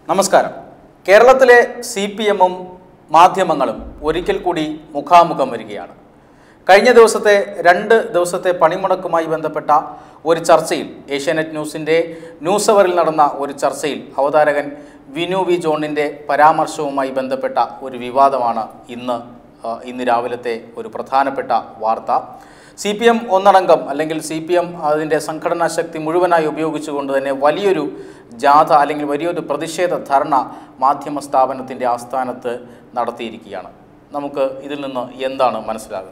നമസ്കാരം കേരളത്തിലെ C P എമ്മും മാധ്യമങ്ങളും ഒരിക്കൽ കൂടി മുഖാമുഖം വരികയാണ് കഴിഞ്ഞ ദിവസത്തെ രണ്ട് ദിവസത്തെ പണിമുടക്കുമായി ബന്ധപ്പെട്ട ഒരു ചർച്ചയിൽ ഏഷ്യാനെറ്റ് ന്യൂസിൻ്റെ ന്യൂസ് അവറിൽ നടന്ന ഒരു ചർച്ചയിൽ അവതാരകൻ വിനു വി ജോണിൻ്റെ പരാമർശവുമായി ബന്ധപ്പെട്ട ഒരു വിവാദമാണ് ഇന്ന് ആ, ഇന്ന് രാവിലത്തെ ഒരു പ്രധാനപ്പെട്ട വാർത്ത സി പി എം ഒന്നടങ്കം അല്ലെങ്കിൽ സി പി എം അതിൻ്റെ സംഘടനാ ശക്തി മുഴുവനായി ഉപയോഗിച്ചുകൊണ്ട് തന്നെ വലിയൊരു ജാഥ അല്ലെങ്കിൽ വലിയൊരു പ്രതിഷേധ ധർണ മാധ്യമ സ്ഥാപനത്തിൻ്റെ ആസ്ഥാനത്ത് നടത്തിയിരിക്കുകയാണ് നമുക്ക് ഇതിൽ നിന്ന് എന്താണ് മനസ്സിലാകുന്നത്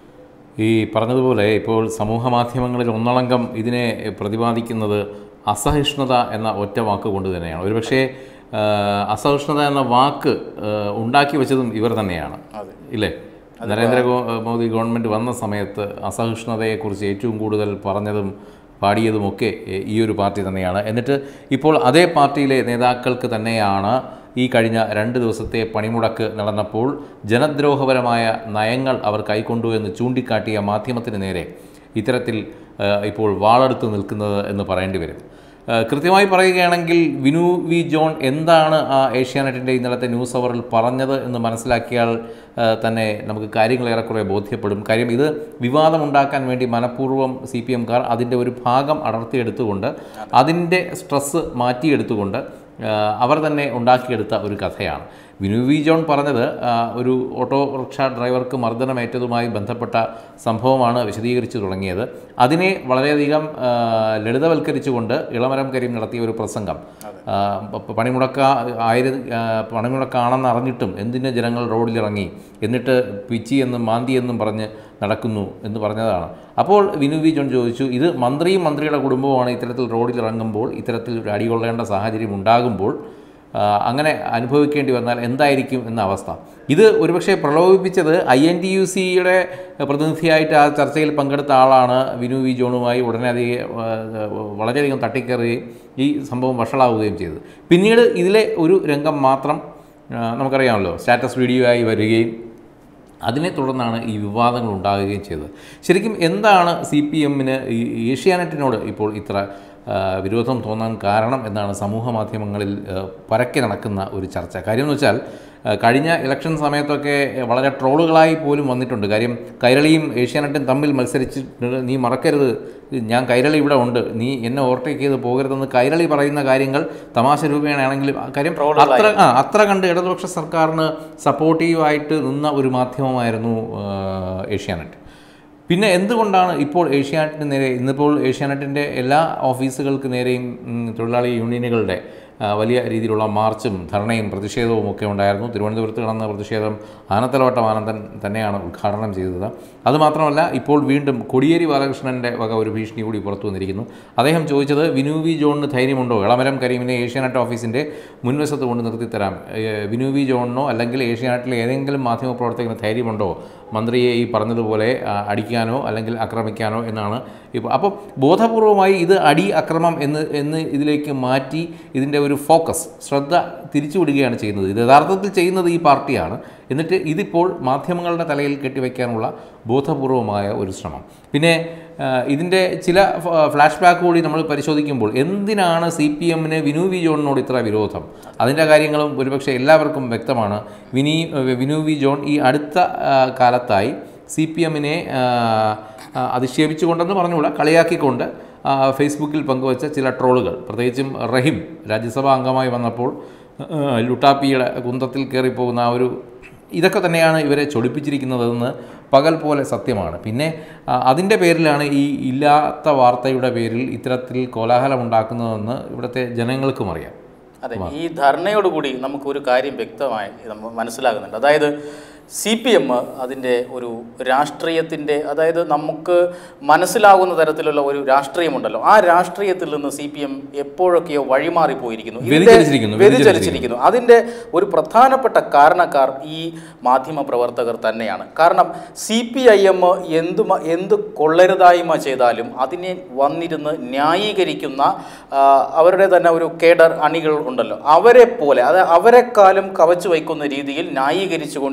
ഈ പറഞ്ഞതുപോലെ ഇപ്പോൾ സമൂഹ മാധ്യമങ്ങളിൽ ഒന്നടങ്കം ഇതിനെ പ്രതിപാദിക്കുന്നത് അസഹിഷ്ണുത എന്ന ഒറ്റ വാക്ക് കൊണ്ട് തന്നെയാണ് ഒരുപക്ഷേ ആ, അസഹിഷ്ണുത എന്ന വാക്ക് ആ, ഉണ്ടാക്കി വെച്ചതും ഇവർ തന്നെയാണ് അതെ ഇല്ലേ നരേന്ദ്ര ഗോ- മോദി ഗവൺമെൻറ് വന്ന സമയത്ത് അസഹിഷ്ണുതയെക്കുറിച്ച് ഏറ്റവും കൂടുതൽ പറഞ്ഞതും പാടിയതുമൊക്കെ എ- ഈ ഒരു പാർട്ടി തന്നെയാണ് എന്നിട്ട് ഇപ്പോൾ അതേ പാർട്ടിയിലെ നേതാക്കൾക്ക് തന്നെയാണ് ഈ കഴിഞ്ഞ രണ്ട് ദിവസത്തെ പണിമുടക്ക് നടന്നപ്പോൾ ജനദ്രോഹപരമായ നയങ്ങൾ അവർ കൈക്കൊണ്ടു എന്ന് ചൂണ്ടിക്കാട്ടിയ മാധ്യമത്തിന് നേരെ ഇത്തരത്തിൽ ആ, ഇപ്പോൾ വാളെടുത്ത് നിൽക്കുന്നത് എന്ന് പറയേണ്ടി വരും ആ, കൃത്യമായി പറയുകയാണെങ്കിൽ വിനു വി ജോൺ എന്താണ് ആ ഏഷ്യാനെറ്റിൻ്റെ ഇന്നലത്തെ ന്യൂസ് അവറിൽ പറഞ്ഞത് എന്ന് മനസ്സിലാക്കിയാൽ ആ, തന്നെ നമുക്ക് കാര്യങ്ങൾ ഏറെക്കുറെ ബോധ്യപ്പെടും കാര്യം ഇത് വിവാദമുണ്ടാക്കാൻ വേണ്ടി മനഃപൂർവ്വം സി പി എംകാർ അതിൻ്റെ ഒരു ഭാഗം അടർത്തിയെടുത്തുകൊണ്ട് അതിൻ്റെ സ്ട്രെസ്സ് മാറ്റിയെടുത്തുകൊണ്ട് ആ, അവർ തന്നെ ഉണ്ടാക്കിയെടുത്ത ഒരു കഥയാണ് വിനു വി ജോൺ പറഞ്ഞത് ആ, ഒരു ഓട്ടോറിക്ഷ ഡ്രൈവർക്ക് മർദ്ദനമേറ്റതുമായി ബന്ധപ്പെട്ട സംഭവമാണ് വിശദീകരിച്ചു തുടങ്ങിയത് അതിനെ വളരെയധികം ആ, ലളിതവൽക്കരിച്ചുകൊണ്ട് ഇളമരം കരീം നടത്തിയ ഒരു പ്രസംഗം ആ, പ- പണിമുടക്ക ആയിര ആ, പണിമുടക്കാണെന്ന് അറിഞ്ഞിട്ടും എന്തിന് ജനങ്ങൾ റോഡിലിറങ്ങി എന്നിട്ട് പിച്ചി എന്നും മാന്തി എന്നും പറഞ്ഞ് നടക്കുന്നു എന്ന് പറഞ്ഞതാണ് അപ്പോൾ വിനു വി ജോൺ ചോദിച്ചു ഇത് മന്ത്രിയും മന്ത്രിയുടെ കുടുംബവുമാണ് ഇത്തരത്തിൽ റോഡിലിറങ്ങുമ്പോൾ ഇത്തരത്തിൽ ഒരു അടികൊള്ളേണ്ട സാഹചര്യം ഉണ്ടാകുമ്പോൾ ആ, അങ്ങനെ അനുഭവിക്കേണ്ടി വന്നാൽ എന്തായിരിക്കും എന്ന അവസ്ഥ ഇത് ഒരുപക്ഷെ പ്രലോഭിപ്പിച്ചത് ഐ എൻ ടി യു സിയുടെ പ്രതിനിധിയായിട്ട് ആ ചർച്ചയിൽ പങ്കെടുത്ത ആളാണ് വിനു വി ജോണുമായി ഉടനെ അധികം ആ, വളരെയധികം തട്ടിക്കയറുകയും ഈ സംഭവം വഷളാവുകയും ചെയ്തത് പിന്നീട് ഇതിലെ ഒരു രംഗം മാത്രം ആ, നമുക്കറിയാമല്ലോ സ്റ്റാറ്റസ് വീഡിയോ ആയി വരികയും അതിനെ തുടർന്നാണ് ഈ വിവാദങ്ങൾ ഉണ്ടാകുകയും ചെയ്തത് ശരിക്കും എന്താണ് സി പി എമ്മിന് ഈ ഏഷ്യാനെറ്റിനോട് ഇപ്പോൾ ഇത്ര ആ, വിരോധം തോന്നാൻ കാരണം എന്നാണ് സമൂഹ മാധ്യമങ്ങളിൽ ആ, പരക്കെ നടക്കുന്ന ഒരു ചർച്ച കാര്യം എന്ന് വെച്ചാൽ ആ, കഴിഞ്ഞ ഇലക്ഷൻ സമയത്തൊക്കെ വളരെ ട്രോളുകളായി പോലും വന്നിട്ടുണ്ട് കാര്യം കൈരളിയും ഏഷ്യാനെറ്റും തമ്മിൽ മത്സരിച്ചിട്ട് നീ മറക്കരുത് ഞാൻ കൈരളി ഇവിടെ ഉണ്ട് നീ എന്നെ ഓവർടേക്ക് ചെയ്ത് പോകരുതെന്ന് കൈരളി പറയുന്ന കാര്യങ്ങൾ തമാശ രൂപേണയാണെങ്കിലും ആ കാര്യം അത്ര ആ അത്ര കണ്ട് ഇടതുപക്ഷ സർക്കാരിന് സപ്പോർട്ടീവായിട്ട് നിന്ന ഒരു മാധ്യമമായിരുന്നു ആ, ഏഷ്യാനെറ്റ് പിന്നെ എന്തുകൊണ്ടാണ് ഇപ്പോൾ ഏഷ്യാനെറ്റിന് നേരെ ഇന്നിപ്പോൾ ഏഷ്യാനെറ്റിൻ്റെ എല്ലാ ഓഫീസുകൾക്ക് നേരെയും ഉം, തൊഴിലാളി യൂണിയനുകളുടെ ആ, വലിയ രീതിയിലുള്ള മാർച്ചും ധർണയും പ്രതിഷേധവും ഒക്കെ ഉണ്ടായിരുന്നു തിരുവനന്തപുരത്ത് നടന്ന പ്രതിഷേധം ആനത്തലവട്ടം ആനന്ദൻ തന്നെയാണ് ഉദ്ഘാടനം ചെയ്തത് അതുമാത്രമല്ല ഇപ്പോൾ വീണ്ടും കൊടിയേരി ബാലകൃഷ്ണൻ്റെ വക ഒരു ഭീഷണി കൂടി പുറത്തു വന്നിരിക്കുന്നു അദ്ദേഹം ചോദിച്ചത് വിനു വി ജോണിന് ധൈര്യമുണ്ടോ ഇളമരം കരീമിനെ ഏഷ്യാനെറ്റ് ഓഫീസിൻ്റെ മുൻവശത്ത് കൊണ്ട് നിർത്തിത്തരാം ഏഹ് വിനു വി ജോണിനോ അല്ലെങ്കിൽ ഏഷ്യാനെറ്റിലെ ഏതെങ്കിലും മാധ്യമപ്രവർത്തകന് ധൈര്യമുണ്ടോ മന്ത്രിയെ ഈ പറഞ്ഞതുപോലെ ആ, അടിക്കാനോ അല്ലെങ്കിൽ ആക്രമിക്കാനോ എന്നാണ് ഇപ്പോൾ അപ്പോൾ ബോധപൂർവമായി ഇത് അടി അക്രമം എന്ന് എന്ന് ഇതിലേക്ക് മാറ്റി ഇതിൻ്റെ ഒരു ഫോക്കസ് ശ്രദ്ധ തിരിച്ചുവിടുകയാണ് ചെയ്യുന്നത് ഇത് യഥാർത്ഥത്തിൽ ചെയ്യുന്നത് ഈ പാർട്ടിയാണ് എന്നിട്ട് ഇതിപ്പോൾ മാധ്യമങ്ങളുടെ തലയിൽ കെട്ടിവെക്കാനുള്ള ബോധപൂർവമായ ഒരു ശ്രമം പിന്നെ ആ, ഇതിൻ്റെ ചില ഫ്ലാഷ് ബാക്ക് കൂടി നമ്മൾ പരിശോധിക്കുമ്പോൾ എന്തിനാണ് സി പി എമ്മിന് വിനു വി ജോണിനോട് ഇത്ര വിരോധം അതിൻ്റെ കാര്യങ്ങളും ഒരുപക്ഷെ എല്ലാവർക്കും വ്യക്തമാണ് വിനി വിനു വി ജോൺ ഈ അടുത്ത ആ, കാലത്തായി സി പി എമ്മിനെ അധിക്ഷേപിച്ചുകൊണ്ടെന്ന് പറഞ്ഞുകൂടാ കളിയാക്കിക്കൊണ്ട് ആ, ഫേസ്ബുക്കിൽ പങ്കുവച്ച ചില ട്രോളുകൾ പ്രത്യേകിച്ചും റഹീം രാജ്യസഭാ അംഗമായി വന്നപ്പോൾ ആ, ലുട്ടാപ്പിയുടെ കുന്തത്തിൽ കയറിപ്പോകുന്ന ആ ഒരു ഇതൊക്കെ തന്നെയാണ് ഇവരെ ചൊടിപ്പിച്ചിരിക്കുന്നതെന്ന് പകൽ പോലെ സത്യമാണ് പിന്നെ ആ, അതിൻ്റെ പേരിലാണ് ഈ ഇല്ലാത്ത വാർത്തയുടെ പേരിൽ ഇത്തരത്തിൽ കോലാഹലം ഉണ്ടാക്കുന്നതെന്ന് ഇവിടുത്തെ ജനങ്ങൾക്കും അറിയാം അതെ ഈ ധർണയോടുകൂടി നമുക്ക് ഒരു കാര്യം വ്യക്തമായി നമ്മ മനസ്സിലാകുന്നുണ്ട് അതായത് സി പി എം അതിൻ്റെ ഒരു രാഷ്ട്രീയത്തിൻ്റെ അതായത് നമുക്ക് മനസ്സിലാകുന്ന തരത്തിലുള്ള ഒരു രാഷ്ട്രീയമുണ്ടല്ലോ ആ രാഷ്ട്രീയത്തിൽ നിന്ന് സി പി എം എപ്പോഴൊക്കെയോ വഴിമാറിപ്പോയിരിക്കുന്നു ഇതിന്റെ- വ്യതിചലിച്ചിരിക്കുന്നു, വ്യതിചലിച്ചിരിക്കുന്നു അതിൻ്റെ ഒരു പ്രധാനപ്പെട്ട കാരണക്കാർ ഈ മാധ്യമ പ്രവർത്തകർ തന്നെയാണ് കാരണം സി പി ഐ എം എന്ത് മ- എന്ത് കൊള്ളരുതായ്മ ചെയ്താലും അതിനെ വന്നിരുന്ന് ന്യായീകരിക്കുന്ന ആ, അവരുടെ തന്നെ ഒരു കേഡർ അണികൾ ഉണ്ടല്ലോ അവരെ പോലെ അത് അവരെക്കാളും കവച്ചു വയ്ക്കുന്ന രീതിയിൽ ന്യായീകരിച്ചു കൊണ്ടിരുന്ന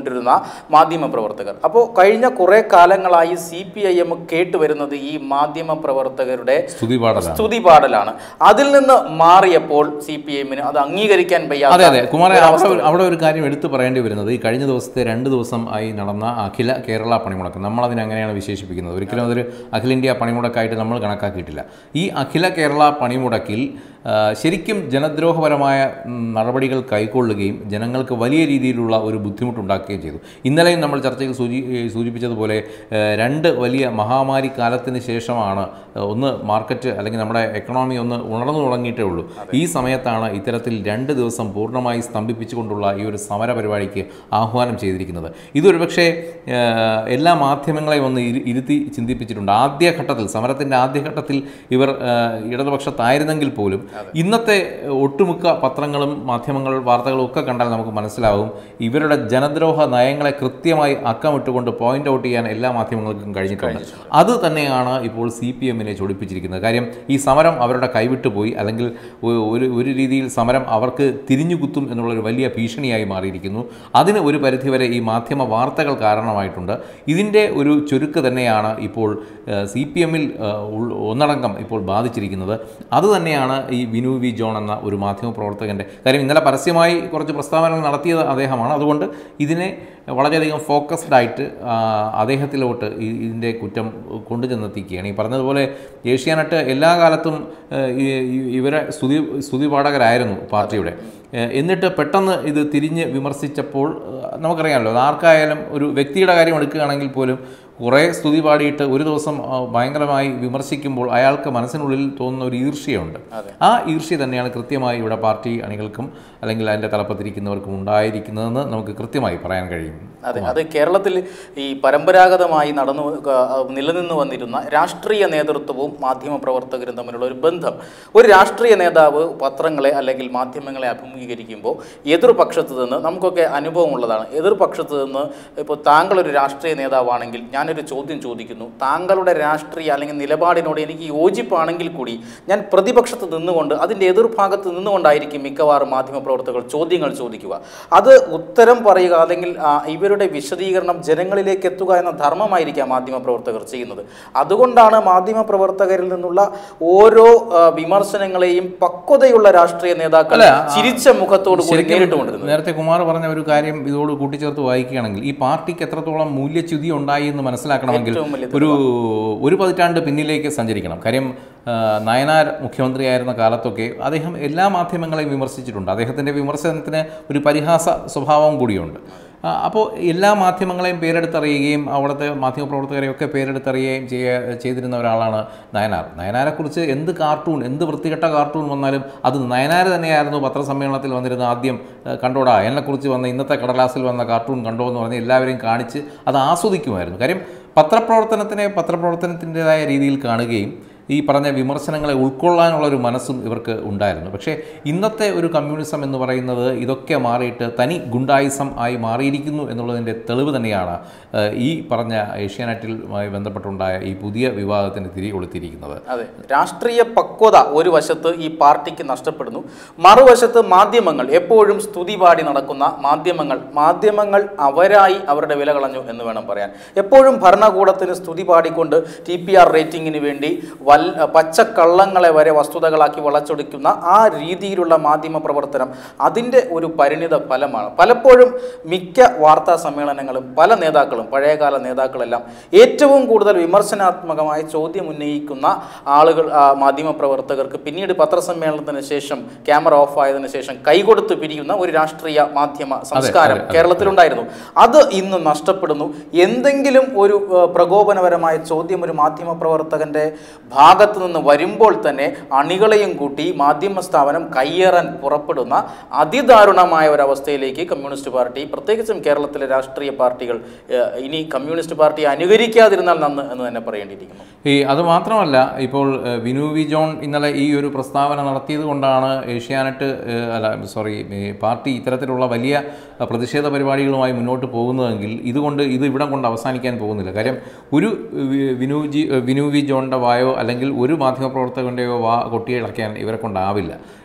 മാധ്യമ പ്രവർത്തകർ അപ്പോൾ കഴിഞ്ഞ കുറേ കാലങ്ങളായി സി പി ഐ എം കേട്ടുവരുന്നത് ഈ മാധ്യമ പ്രവർത്തകരുടെ സ്തുതി പാടലാണ് സ്തുതി പാടലാണ് അതിൽ നിന്ന് മാറിയപ്പോൾ സി പി എമ്മിന് അത് അംഗീകരിക്കാൻ അതെ വയ്യാതെ അതെ കുമാരെ അവിടെ ഒരു- അവിടെ ഒരു കാര്യം എടുത്തു പറയേണ്ടി വരുന്നത് ഈ കഴിഞ്ഞ ദിവസത്തെ രണ്ട് ദിവസം ആയി നടന്ന അഖില കേരള പണിമുടക്ക് നമ്മളതിനെ അങ്ങനെയാണ് വിശേഷിപ്പിക്കുന്നത് ഒരിക്കലും അതൊരു അഖിലേന്ത്യാ പണിമുടക്കായിട്ട് നമ്മൾ കണക്കാക്കിയിട്ടില്ല ഈ അഖില കേരള പണിമുടക്കിൽ ആ, ശരിക്കും ജനദ്രോഹപരമായ ഉം, നടപടികൾ കൈക്കൊള്ളുകയും ജനങ്ങൾക്ക് വലിയ രീതിയിലുള്ള ഒരു ബുദ്ധിമുട്ടുണ്ടാക്കുകയും ചെയ്തു ഇന്നലെയും നമ്മൾ ചർച്ചയിൽ സൂചി സൂചിപ്പിച്ചതുപോലെ ആ, രണ്ട് വലിയ മഹാമാരി കാലത്തിന് ശേഷമാണ് ആ, ഒന്ന് മാർക്കറ്റ് അല്ലെങ്കിൽ നമ്മുടെ എക്കണോമി ഒന്ന് ഉണർന്നു തുടങ്ങിയിട്ടേ ഉള്ളൂ ഈ സമയത്താണ് ഇത്തരത്തിൽ രണ്ട് ദിവസം പൂർണ്ണമായി സ്തംഭിപ്പിച്ചുകൊണ്ടുള്ള ഈ ഒരു സമര പരിപാടിക്ക് ആഹ്വാനം ചെയ്തിരിക്കുന്നത് ഇതൊരു പക്ഷേ ആ, എല്ലാ മാധ്യമങ്ങളെയും ഒന്ന് ഇരു- ഇരുത്തി ചിന്തിപ്പിച്ചിട്ടുണ്ട് ആദ്യഘട്ടത്തിൽ സമരത്തിൻ്റെ ആദ്യഘട്ടത്തിൽ ഇവർ ആ, ഇടതുപക്ഷത്തായിരുന്നെങ്കിൽ പോലും ഇന്നത്തെ ഒട്ടുമിക്ക പത്രങ്ങളും മാധ്യമങ്ങൾ വാർത്തകളും ഒക്കെ കണ്ടാൽ നമുക്ക് മനസ്സിലാവും ഇവരുടെ ജനദ്രോഹ നയങ്ങളെ കൃത്യമായി അക്കമിട്ടുകൊണ്ട് പോയിന്റ് ഔട്ട് ചെയ്യാൻ എല്ലാ മാധ്യമങ്ങൾക്കും കഴിഞ്ഞിട്ടുണ്ട് അത് തന്നെയാണ് ഇപ്പോൾ സി പി എമ്മിനെ ചൊടിപ്പിച്ചിരിക്കുന്നത് കാര്യം ഈ സമരം അവരുടെ കൈവിട്ടു പോയി അല്ലെങ്കിൽ ഒ- ഒരു ഒരു രീതിയിൽ സമരം അവർക്ക് തിരിഞ്ഞു കുത്തും എന്നുള്ളൊരു വലിയ ഭീഷണിയായി മാറിയിരിക്കുന്നു അതിന് ഒരു പരിധിവരെ ഈ മാധ്യമ വാർത്തകൾ കാരണമായിട്ടുണ്ട് ഇതിൻ്റെ ഒരു ചുരുക്ക് തന്നെയാണ് ഇപ്പോൾ സി പി എമ്മിൽ ഒന്നടങ്കം ഇപ്പോൾ ബാധിച്ചിരിക്കുന്നത് അതുതന്നെയാണ് ഈ വിനു വി ജോൺ എന്ന ഒരു മാധ്യമ പ്രവർത്തകൻ്റെ കാര്യം ഇന്നലെ പരസ്യമായി കുറച്ച് പ്രസ്താവനകൾ നടത്തിയത് അദ്ദേഹമാണ് അതുകൊണ്ട് ഇതിനെ വളരെയധികം ഫോക്കസ്ഡ് ആയിട്ട് ആ, അദ്ദേഹത്തിലോട്ട് ഈ- ഇതിൻ്റെ കുറ്റം കൊണ്ടുചെന്നെത്തിക്കുകയാണ് ഈ പറഞ്ഞതുപോലെ ഏഷ്യാനെറ്റ് എല്ലാ കാലത്തും ആ, ഈ- ഈ- ഇവരെ സ്തുതി സ്തുതി പാഠകരായിരുന്നു പാർട്ടിയുടെ ഏ, എന്നിട്ട് പെട്ടെന്ന് ഇത് തിരിഞ്ഞ് വിമർശിച്ചപ്പോൾ ആ, നമുക്കറിയാമല്ലോ അത് ആർക്കായാലും ഒരു വ്യക്തിയുടെ കാര്യം എടുക്കുകയാണെങ്കിൽ പോലും കുറേ സ്തുതി പാടിയിട്ട് ഒരു ദിവസം ആ, ഭയങ്കരമായി വിമർശിക്കുമ്പോൾ അയാൾക്ക് മനസ്സിനുള്ളിൽ തോന്നുന്ന ഒരു ഈർഷ്യയുണ്ട് ആ ഈർഷ്യ തന്നെയാണ് കൃത്യമായി ഇവിടെ പാർട്ടി അണികൾക്കും അല്ലെങ്കിൽ അതിൻ്റെ തലപ്പത്തിരിക്കുന്നവർക്കും ഉണ്ടായിരിക്കുന്നതെന്ന് നമുക്ക് കൃത്യമായി പറയാൻ കഴിയും അതെ അത് കേരളത്തിൽ ഈ പരമ്പരാഗതമായി നടന്നു ആ, നിലനിന്ന് വന്നിരുന്ന രാഷ്ട്രീയ നേതൃത്വവും മാധ്യമ പ്രവർത്തകരും തമ്മിലുള്ള ഒരു ബന്ധം ഒരു രാഷ്ട്രീയ നേതാവ് പത്രങ്ങളെ അല്ലെങ്കിൽ മാധ്യമങ്ങളെ അഭിമുഖീകരിക്കുമ്പോൾ എതിർപക്ഷത്ത് നിന്ന് നമുക്കൊക്കെ അനുഭവമുള്ളതാണ് എതിർപക്ഷത്ത് നിന്ന് ഇപ്പോൾ താങ്കൾ ഒരു രാഷ്ട്രീയ നേതാവാണെങ്കിൽ ഞാനൊരു ചോദ്യം ചോദിക്കുന്നു താങ്കളുടെ രാഷ്ട്രീയ അല്ലെങ്കിൽ നിലപാടിനോട് എനിക്ക് യോജിപ്പാണെങ്കിൽ കൂടി ഞാൻ പ്രതിപക്ഷത്ത് നിന്നുകൊണ്ട് അതിൻ്റെ എതിർഭാഗത്ത് നിന്നുകൊണ്ടായിരിക്കും മിക്കവാറും മാധ്യമപ്രവർത്തകർ ചോദ്യങ്ങൾ ചോദിക്കുക അത് ഉത്തരം പറയുക അല്ലെങ്കിൽ ആ, ഇവരുടെ വിശദീകരണം ജനങ്ങളിലേക്ക് എത്തുക എന്ന ധർമ്മമായിരിക്കാം മാധ്യമപ്രവർത്തകർ ചെയ്യുന്നത് അതുകൊണ്ടാണ് മാധ്യമപ്രവർത്തകരിൽ നിന്നുള്ള ഓരോ ആ, വിമർശനങ്ങളെയും പക്വതയുള്ള രാഷ്ട്രീയ നേതാക്കൾ ചിരിച്ച മുഖത്തോട് കൂടി ശരിക്കും നേരിട്ടുകൊണ്ടിരുന്നത് നേരത്തെ കുമാർ പറഞ്ഞ ഒരു കാര്യം ഇതോട് കൂട്ടിച്ചേർത്ത് വായിക്കുകയാണെങ്കിൽ ഈ പാർട്ടിക്ക് എത്രത്തോളം മൂല്യച്യുതി ഉണ്ടായി എന്ന് മനസ്സിലാക്കണമെങ്കിൽ ഏറ്റവും വലിയ ഒരു ഒരു പതിറ്റാണ്ട് പിന്നിലേക്ക് സഞ്ചരിക്കണം കാര്യം ആ, നയനാർ മുഖ്യമന്ത്രിയായിരുന്ന കാലത്തൊക്കെ അദ്ദേഹം എല്ലാ മാധ്യമങ്ങളെയും വിമർശിച്ചിട്ടുണ്ട് അദ്ദേഹത്തിൻ്റെ വിമർശനത്തിന് ഒരു പരിഹാസ സ്വഭാവം കൂടിയുണ്ട് ആ, അപ്പോൾ എല്ലാ മാധ്യമങ്ങളെയും പേരെടുത്തറിയുകയും അവിടുത്തെ മാധ്യമപ്രവർത്തകരെയൊക്കെ പേരെടുത്തറിയുകയും ചെയ്യ ചെയ്തിരുന്ന ഒരാളാണ് നയനാർ നയനാരെക്കുറിച്ച് എന്ത് കാർട്ടൂൺ എന്ത് വൃത്തികെട്ട കാർട്ടൂൺ വന്നാലും അത് നയനാർ തന്നെയായിരുന്നു പത്രസമ്മേളനത്തിൽ വന്നിരുന്ന ആദ്യം ആ, കണ്ടോടാ എന്നെക്കുറിച്ച് വന്ന ഇന്നത്തെ കടലാസിൽ വന്ന കാർട്ടൂൺ കണ്ടോ എന്ന് പറഞ്ഞ് എല്ലാവരെയും കാണിച്ച് അത് ആസ്വദിക്കുമായിരുന്നു കാര്യം പത്രപ്രവർത്തനത്തിനെ പത്രപ്രവർത്തനത്തിൻ്റെതായ രീതിയിൽ കാണുകയും ഈ പറഞ്ഞ വിമർശനങ്ങളെ ഉൾക്കൊള്ളാനുള്ള ഒരു മനസ്സും ഇവർക്ക് ഉണ്ടായിരുന്നു പക്ഷേ ഇന്നത്തെ ഒരു കമ്മ്യൂണിസം എന്ന് പറയുന്നത് ഇതൊക്കെ മാറിയിട്ട് തനി ഗുണ്ടായിസം ആയി മാറിയിരിക്കുന്നു എന്നുള്ളതിൻ്റെ തെളിവ് തന്നെയാണ് ഏഹ്, ഈ പറഞ്ഞ ഏഷ്യാനെറ്റിലുമായി ബന്ധപ്പെട്ടുണ്ടായ ഈ പുതിയ വിവാദത്തിന് തിരി കൊളുത്തിയിരിക്കുന്നത് അതെ രാഷ്ട്രീയ പക്വത ഒരു വശത്ത് ഈ പാർട്ടിക്ക് നഷ്ടപ്പെടുന്നു മറുവശത്ത് മാധ്യമങ്ങൾ എപ്പോഴും സ്തുതി പാടി നടക്കുന്ന മാധ്യമങ്ങൾ മാധ്യമങ്ങൾ അവരായി അവരുടെ വില കളഞ്ഞു എന്ന് വേണം പറയാൻ എപ്പോഴും ഭരണകൂടത്തിന് സ്തുതി പാടിക്കൊണ്ട് ടി പി ആർ റേറ്റിംഗിന് വേണ്ടി വൽ പച്ചക്കള്ളങ്ങളെ വരെ വസ്തുതകളാക്കി വളച്ചൊടിക്കുന്ന ആ രീതിയിലുള്ള മാധ്യമ പ്രവർത്തനം അതിൻ്റെ ഒരു പരിണിത ഫലമാണ് പലപ്പോഴും മിക്ക വാർത്താ സമ്മേളനങ്ങളും പല നേതാക്കളും പഴയകാല നേതാക്കളെല്ലാം ഏറ്റവും കൂടുതൽ വിമർശനാത്മകമായി ചോദ്യം ഉന്നയിക്കുന്ന ആളുകൾ ആ, മാധ്യമപ്രവർത്തകർക്ക് പിന്നീട് പത്രസമ്മേളനത്തിന് ശേഷം ക്യാമറ ഓഫ് ആയതിനു ശേഷം കൈകൊടുത്ത് പിരിയുന്ന ഒരു രാഷ്ട്രീയ മാധ്യമ സംസ്കാരം കേരളത്തിലുണ്ടായിരുന്നു അത് ഇന്ന് നഷ്ടപ്പെടുന്നു എന്തെങ്കിലും ഒരു ആ, പ്രകോപനപരമായ ചോദ്യം ഒരു മാധ്യമ പ്രവർത്തകന്റെ ഭാഗത്തു നിന്ന് വരുമ്പോൾ തന്നെ അണികളെയും കൂട്ടി മാധ്യമ സ്ഥാപനം കയ്യേറാൻ പുറപ്പെടുന്ന അതിദാരുണമായ ഒരവസ്ഥയിലേക്ക് കമ്മ്യൂണിസ്റ്റ് പാർട്ടി പ്രത്യേകിച്ചും കേരളത്തിലെ രാഷ്ട്രീയ പാർട്ടികൾ ഏഹ്, ഇനി കമ്മ്യൂണിസ്റ്റ് പാർട്ടി അനുകരിക്കാതിരുന്നാൽ നന്ന് എന്ന് തന്നെ പറയേണ്ടിയിരിക്കുന്നു ഈ അത് മാത്രമല്ല ഇപ്പോൾ ഏഹ്, വിനു വി ജോൺ ഇന്നലെ ഈ ഒരു പ്രസ്താവന നടത്തിയത് കൊണ്ടാണ് ഏഷ്യാനെറ്റ് ഏഹ്, അല്ല സോറി ഈ പാർട്ടി ഇത്തരത്തിലുള്ള വലിയ അഹ്, പ്രതിഷേധ പരിപാടികളുമായി മുന്നോട്ട് പോകുന്നതെങ്കിൽ ഇതുകൊണ്ട് ഇത് ഇവിടം കൊണ്ട് അവസാനിക്കാൻ പോകുന്നില്ല കാര്യം ഒരു വി- വിനു ജി വിനു വി ജോണിൻ്റെ വായോ അല്ലെങ്കിൽ ഒരു മാധ്യമപ്രവർത്തകൻ്റെയോ വാ കൊട്ടിയടക്കാൻ ഇവരെ കൊണ്ടാവില്ല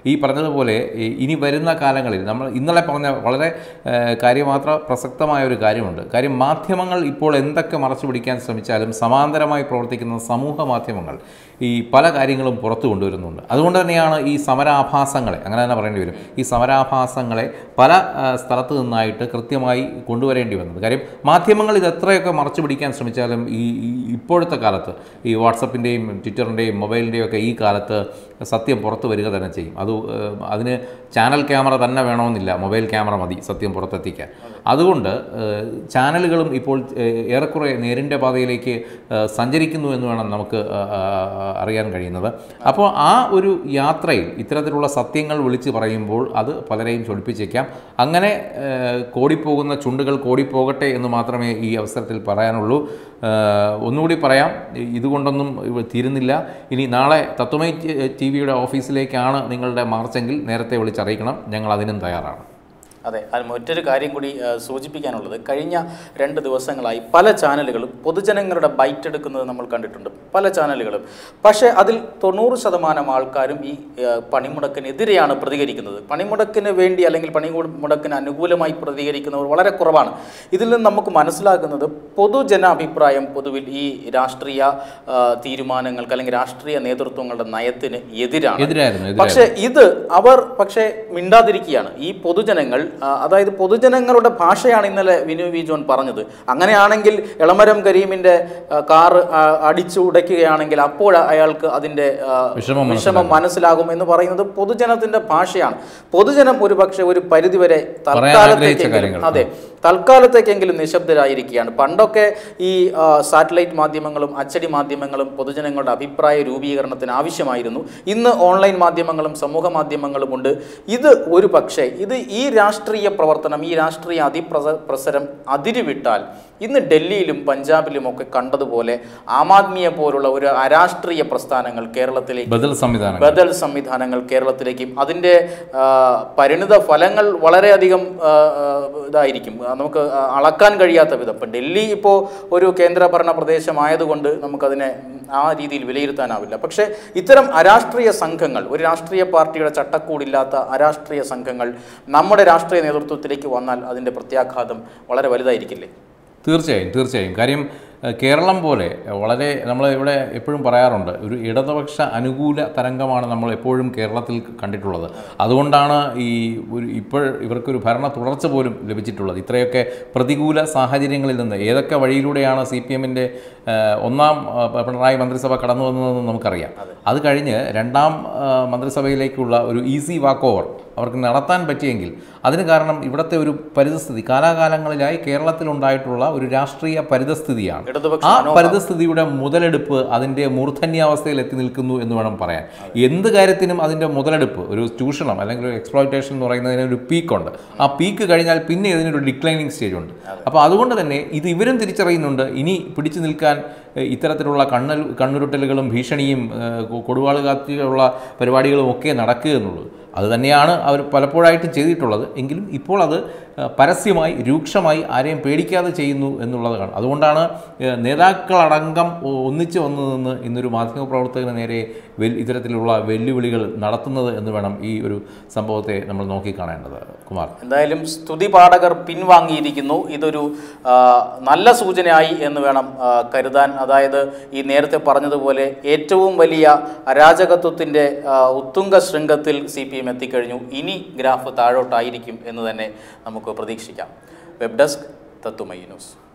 ഈ പറഞ്ഞതുപോലെ ഈ ഇനി വരുന്ന കാലങ്ങളിൽ നമ്മൾ ഇന്നലെ പറഞ്ഞ വളരെ ഏഹ്, കാര്യമാത്ര പ്രസക്തമായ ഒരു കാര്യമുണ്ട് കാര്യം മാധ്യമങ്ങൾ ഇപ്പോൾ എന്തൊക്കെ മറച്ചു പിടിക്കാൻ ശ്രമിച്ചാലും സമാന്തരമായി പ്രവർത്തിക്കുന്ന സമൂഹ മാധ്യമങ്ങൾ ഈ പല കാര്യങ്ങളും പുറത്തു കൊണ്ടുവരുന്നുണ്ട് അതുകൊണ്ട് തന്നെയാണ് ഈ സമരാഭാസങ്ങളെ അങ്ങനെ തന്നെ പറയേണ്ടി വരും ഈ സമരാഭാസങ്ങളെ പല ആ, സ്ഥലത്ത് നിന്നായിട്ട് കൃത്യമായി കൊണ്ടുവരേണ്ടി വന്നത് കാര്യം മാധ്യമങ്ങൾ ഇത് എത്രയൊക്കെ മറച്ചു പിടിക്കാൻ ശ്രമിച്ചാലും ഈ ഈ ഇപ്പോഴത്തെ കാലത്ത് ഈ വാട്സപ്പിൻ്റെയും ട്വിറ്ററിൻ്റെയും മൊബൈലിൻ്റെയും ഒക്കെ ഈ കാലത്ത് സത്യം പുറത്ത് വരിക തന്നെ ചെയ്യും അത് ഏഹ്, അതിന് ചാനൽ ക്യാമറ തന്നെ വേണമെന്നില്ല മൊബൈൽ ക്യാമറ മതി സത്യം പുറത്തെത്തിക്കാൻ അതുകൊണ്ട് ഏഹ്, ചാനലുകളും ഇപ്പോൾ ഏഹ്, ഏറെക്കുറെ നേരിൻ്റെ പാതയിലേക്ക് ഏഹ്, സഞ്ചരിക്കുന്നു എന്ന് വേണം നമുക്ക് ആ, ആ, ആ, അറിയാൻ കഴിയുന്നത് അപ്പോൾ ആ ഒരു യാത്രയിൽ ഇത്തരത്തിലുള്ള സത്യങ്ങൾ വിളിച്ച് പറയുമ്പോൾ അത് പലരെയും ചൊടിപ്പിച്ചേക്കാം അങ്ങനെ ഏഹ്, കോടിപ്പോകുന്ന ചുണ്ടുകൾ കോടിപ്പോകട്ടെ എന്ന് മാത്രമേ ഈ അവസരത്തിൽ പറയാനുള്ളൂ ഏഹ്, ഒന്നുകൂടി പറയാം ഇ- ഇതുകൊണ്ടൊന്നും ഇവ തീരുന്നില്ല ഇനി നാളെ തത്വമൈ ടി വിയുടെ ഓഫീസിലേക്കാണ് നിങ്ങളുടെ മാർച്ചെങ്കിൽ നേരത്തെ വിളിച്ചറിയിക്കണം ഞങ്ങൾ അതിനും തയ്യാറാണ് അതെ അത് മറ്റൊരു കാര്യം കൂടി ആ, സൂചിപ്പിക്കാനുള്ളത് കഴിഞ്ഞ രണ്ട് ദിവസങ്ങളായി പല ചാനലുകളും പൊതുജനങ്ങളുടെ ബൈറ്റ് എടുക്കുന്നത് നമ്മൾ കണ്ടിട്ടുണ്ട് പല ചാനലുകളും പക്ഷേ അതിൽ തൊണ്ണൂറ് ശതമാനം ആൾക്കാരും ഈ ആ, പണിമുടക്കിനെതിരെയാണ് പ്രതികരിക്കുന്നത് പണിമുടക്കിന് വേണ്ടി അല്ലെങ്കിൽ പണിമുടക്കിന് അനുകൂലമായി പ്രതികരിക്കുന്നവർ വളരെ കുറവാണ് ഇതിൽ നിന്ന് നമുക്ക് മനസ്സിലാക്കുന്നത് പൊതുജന അഭിപ്രായം പൊതുവിൽ ഈ രാഷ്ട്രീയ ആ, തീരുമാനങ്ങൾക്ക് അല്ലെങ്കിൽ രാഷ്ട്രീയ നേതൃത്വങ്ങളുടെ നയത്തിന് എതിരാണ് എതിരായിരുന്നു എതിരായിരുന്നു പക്ഷേ ഇത് അവർ പക്ഷേ മിണ്ടാതിരിക്കുകയാണ് ഈ പൊതുജനങ്ങൾ ആ, അതായത് പൊതുജനങ്ങളുടെ ഭാഷയാണ് ഇന്നലെ വിനു വി ജോൺ പറഞ്ഞത് അങ്ങനെയാണെങ്കിൽ എളമരം കരീമിന്റെ ആ, കാറ് ആ, അടിച്ചു ഉടയ്ക്കുകയാണെങ്കിൽ അപ്പോൾ അയാൾക്ക് അതിന്റെ ആ, വിഷമം വിഷമം മനസ്സിലാകും എന്ന് പറയുന്നത് പൊതുജനത്തിന്റെ ഭാഷയാണ് പൊതുജനം ഒരു പക്ഷേ ഒരു പരിധിവരെ തൽക്കാലത്തേക്കെങ്കിലും കാര്യങ്ങൾ. അതെ തൽക്കാലത്തേക്കെങ്കിലും നിശബ്ദരായിരിക്കുകയാണ് പണ്ടൊക്കെ ഈ ആ, സാറ്റലൈറ്റ് മാധ്യമങ്ങളും അച്ചടി മാധ്യമങ്ങളും പൊതുജനങ്ങളുടെ അഭിപ്രായ രൂപീകരണത്തിന് ആവശ്യമായിരുന്നു ഇന്ന് ഓൺലൈൻ മാധ്യമങ്ങളും സമൂഹ മാധ്യമങ്ങളും ഉണ്ട് ഇത് ഒരു പക്ഷേ ഇത് ഈ രാഷ്ട്രീയ പ്രവർത്തനം ഈ രാഷ്ട്രീയ അതിപ്രസ പ്രസരം അതിരുവിട്ടാൽ ഇന്ന് ഡൽഹിയിലും പഞ്ചാബിലും ഒക്കെ കണ്ടതുപോലെ ആം ആദ്മിയെ പോലുള്ള ഒരു അരാഷ്ട്രീയ പ്രസ്ഥാനങ്ങൾ കേരളത്തിലേക്ക് ബദൽ സംവിധാനം ബദൽ സംവിധാനങ്ങൾ കേരളത്തിലേക്കും അതിൻ്റെ ആ, പരിണിത ഫലങ്ങൾ വളരെയധികം ആ, ആ, ഇതായിരിക്കും ആ, നമുക്ക് ആ, അളക്കാൻ കഴിയാത്ത വിധം ഇപ്പം ഡൽഹി ഇപ്പോൾ ഒരു കേന്ദ്രഭരണ പ്രദേശമായതുകൊണ്ട് നമുക്കതിനെ ആ രീതിയിൽ വിലയിരുത്താനാവില്ല പക്ഷേ ഇത്തരം അരാഷ്ട്രീയ സംഘങ്ങൾ ഒരു രാഷ്ട്രീയ പാർട്ടിയുടെ ചട്ടക്കൂടില്ലാത്ത അരാഷ്ട്രീയ സംഘങ്ങൾ നമ്മുടെ രാഷ്ട്രീയ നേതൃത്വത്തിലേക്ക് വന്നാൽ അതിൻ്റെ പ്രത്യാഘാതം വളരെ വലുതായിരിക്കില്ലേ തീർച്ചയായും തീർച്ചയായും കാര്യം ഏഹ്, കേരളം പോലെ വളരെ നമ്മൾ ഇവിടെ എപ്പോഴും പറയാറുണ്ട് ഒരു ഇടതുപക്ഷ അനുകൂല തരംഗമാണ് നമ്മൾ എപ്പോഴും കേരളത്തിൽ കണ്ടിട്ടുള്ളത് അതുകൊണ്ടാണ് ഈ ഒരു ഇപ്പോൾ ഇവർക്കൊരു ഭരണ തുടർച്ച പോലും ലഭിച്ചിട്ടുള്ളത് ഇത്രയൊക്കെ പ്രതികൂല സാഹചര്യങ്ങളിൽ നിന്ന് ഏതൊക്കെ വഴിയിലൂടെയാണ് സി പി എമ്മിൻ്റെ ഒന്നാം ആ, പിണറായി മന്ത്രിസഭ കടന്നു വന്നതെന്ന് നമുക്കറിയാം അത് കഴിഞ്ഞ് രണ്ടാം ആ, മന്ത്രിസഭയിലേക്കുള്ള ഒരു ഈസി വാക്ക് ഓവർ അവർക്ക് നടത്താൻ പറ്റിയെങ്കിൽ അതിന് കാരണം ഇവിടുത്തെ ഒരു പരിതസ്ഥിതി കാലാകാലങ്ങളിലായി കേരളത്തിലുണ്ടായിട്ടുള്ള ഒരു രാഷ്ട്രീയ പരിതസ്ഥിതിയാണ് ഇടതുപക്ഷ ആ പരിതസ്ഥിതിയുടെ മുതലെടുപ്പ് അതിൻ്റെ മൂർധന്യാവസ്ഥയിൽ എത്തി നിൽക്കുന്നു എന്ന് വേണം പറയാൻ എന്ത് കാര്യത്തിനും അതിൻ്റെ മുതലെടുപ്പ് ഒരു ചൂഷണം അല്ലെങ്കിൽ ഒരു എക്സ്പ്ലോയിറ്റേഷൻ എന്ന് പറയുന്നതിന് ഒരു പീക്കുണ്ട് ആ പീക്ക് കഴിഞ്ഞാൽ പിന്നെ ഇതിനൊരു ഡിക്ലൈനിങ് സ്റ്റേജ് ഉണ്ട് അപ്പോൾ അതുകൊണ്ട് തന്നെ ഇത് ഇവരും തിരിച്ചറിയുന്നുണ്ട് ഇനി പിടിച്ചു നിൽക്കാൻ ഏഹ്, ഇത്തരത്തിലുള്ള കണ്ണൽ കണ്ണുരുട്ടലുകളും ഭീഷണിയും ഏഹ്, കൊ- കൊടുവാള് കാത്തിയുള്ള പരിപാടികളും ഒക്കെ നടക്കുക എന്നുള്ളത് അത് തന്നെയാണ് അവർ പലപ്പോഴായിട്ടും ചെയ്തിട്ടുള്ളത് എങ്കിലും ഇപ്പോൾ അത് ഏഹ്, പരസ്യമായി രൂക്ഷമായി ആരെയും പേടിക്കാതെ ചെയ്യുന്നു എന്നുള്ളത് കാണാം അതുകൊണ്ടാണ് ഏഹ്, നേതാക്കളടങ്കം ഒ- ഒന്നിച്ച് വന്നു നിന്ന് ഇന്നൊരു മാധ്യമപ്രവർത്തകന് നേരെ വെൽ ഇത്തരത്തിലുള്ള വെല്ലുവിളികൾ നടത്തുന്നത് എന്ന് വേണം ഈ ഒരു സംഭവത്തെ നമ്മൾ നോക്കിക്കാണേണ്ടത് കുമാർ എന്തായാലും സ്തുതി പാഠകർ പിൻവാങ്ങിയിരിക്കുന്നു ഇതൊരു ആ, നല്ല സൂചനയായി എന്ന് വേണം ആ, കരുതാൻ അതായത് ഈ നേരത്തെ പറഞ്ഞതുപോലെ ഏറ്റവും വലിയ അരാജകത്വത്തിൻ്റെ ആ, ഉത്തുംഗ ശൃംഗത്തിൽ സി പി എം എത്തിക്കഴിഞ്ഞു ഇനി ഗ്രാഫ് താഴോട്ടായിരിക്കും എന്ന് തന്നെ നമുക്ക് പ്രതീക്ഷിക്കാം വെബ് ഡെസ്ക് തത്തുമൈ ന്യൂസ്